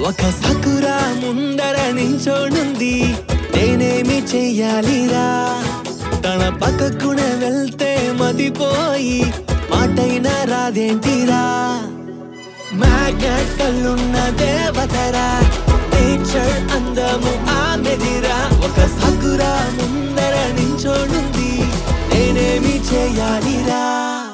ఒక సకురా ముందర నించోనుంది నేనేమి చెయ్యాలిరా తన పక్కకునే వెళ్తే మదిపోయి మాటైనా రాదేంటిరా మ్యాగ్నెట్ కళ్ళున్న దేవతరా నేచర్ అందము ఆమెదిరా ఒక సకురా ముందర నించోనుంది నేనేమి చేయాలిరా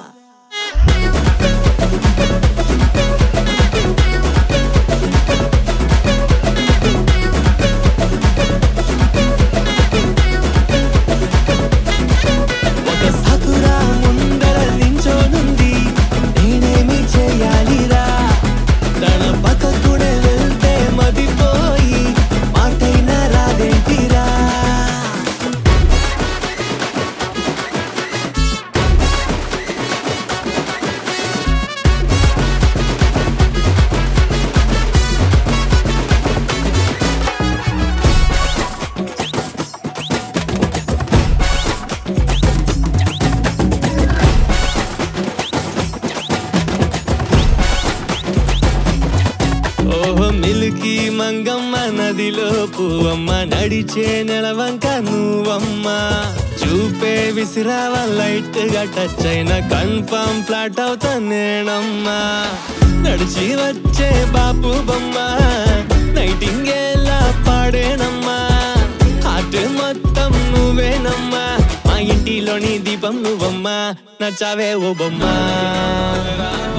ఒక సకురా ముందర నించోనుంది నేనేమి చేయాలిరా తన పక్కకునే వెళ్తే మదిపోయి మాటైనా రాదేంటిరా ఓహో మిల్కి మంగమ్మ నదిలో పువ్వమ్మ నడిచే నెలవంక నువ్వమ్మ చూపే విసిరావ లైట్ గా టచ్ అయిన కన్ఫర్మ్ ఫ్లాట్ అవుతా నేనమ్మా నడిచి వచ్చే బాపు బొమ్మ నైటింగేలా పాడేనమ్మా హార్ట్ మొత్తం నువ్వేనమ్మా మా ఇంటిలోని దీపం నువ్వమ్మా నచ్చావే ఓ బొమ్మ